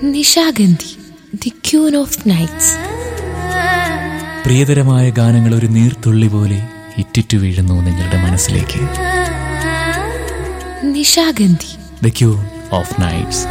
Nishagandhi the queen of nights പ്രിയതരമായ ഗാനങ്ങൾ ഒരു നീർത്തുള്ളി പോലെ ഇറ്റിറ്റു വീഴുന്നു നിങ്ങളുടെ മനസ്സിലേക്ക് Nishagandhi the queen of nights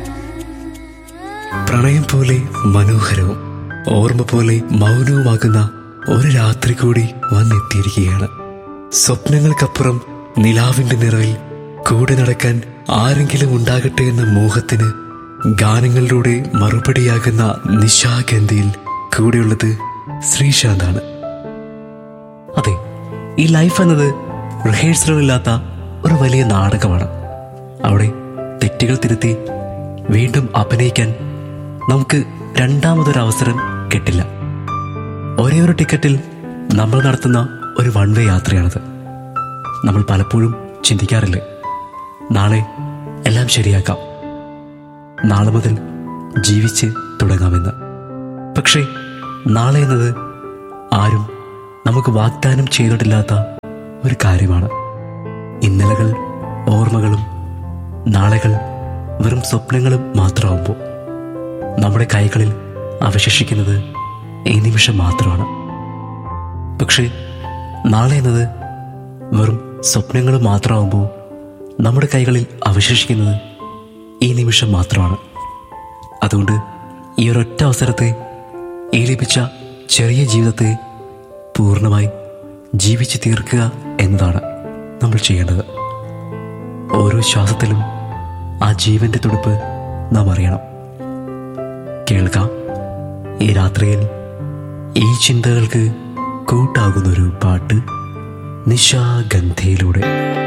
പ്രണയം പോലെ മനോഹരവും ഓർമ്മ പോലെ മൗനവുമാകുന്ന ഒരു രാത്രി കൂടി വന്നെത്തിയിരിക്കുകയാണ് സ്വപ്നങ്ങൾക്കപ്പുറം നിലാവിന്റെ നിറവിൽ കൂടെ നടക്കാൻ ആരെങ്കിലും ഉണ്ടാകട്ടെ എന്ന മോഹത്തിന് ഗാനങ്ങളിലൂടെ മറുപടിയാകുന്ന നിശാഗന്ധിയിൽ കൂടെയുള്ളത് ശ്രീശാന്താണ് അതെ ഈ ലൈഫ് എന്നത് റിഹേഴ്സലുകളില്ലാത്ത ഒരു വലിയ നാടകമാണ് അവിടെ തെറ്റുകൾ തിരുത്തി വീണ്ടും അഭിനയിക്കാൻ നമുക്ക് രണ്ടാമതൊരു അവസരം കിട്ടില്ല ഒരേ ഒരു ടിക്കറ്റിൽ നമ്മൾ നടത്തുന്ന ഒരു വൺ വേ യാത്രയാണത് നമ്മൾ പലപ്പോഴും ചിന്തിക്കാറില്ലേ നാളെ എല്ലാം ശരിയാക്കാം നാളെ മുതൽ ജീവിച്ച് തുടങ്ങാമെന്ന് പക്ഷേ നാളെ എന്നത് ആരും നമുക്ക് വാഗ്ദാനം ചെയ്തിട്ടില്ലാത്ത ഒരു കാര്യമാണ് ഇന്നലകൾ ഓർമ്മകളും നാളെകൾ വെറും സ്വപ്നങ്ങളും മാത്രമാകുമ്പോൾ നമ്മുടെ കൈകളിൽ അവശേഷിക്കുന്നത് ഈ നിമിഷം മാത്രമാണ് പക്ഷേ നാളെ എന്നത് വെറും സ്വപ്നങ്ങൾ മാത്രമാകുമ്പോൾ നമ്മുടെ കൈകളിൽ അവശേഷിക്കുന്നത് ഈ നിമിഷം മാത്രമാണ് അതുകൊണ്ട് ഈ ഒരൊറ്റ അവസരത്തെ ഈ ലഭിച്ച ചെറിയ ജീവിതത്തെ പൂർണ്ണമായി ജീവിച്ചു തീർക്കുക എന്നതാണ് നമ്മൾ ചെയ്യേണ്ടത് ഓരോ ശ്വാസത്തിലും ആ ജീവന്റെ തുടിപ്പ് നാം അറിയണം കേൾക്കാം ഈ രാത്രിയിൽ ഈ ചിന്തകൾക്ക് കൂട്ടാകുന്നൊരു പാട്ട് നിശാഗന്ധിയിലൂടെ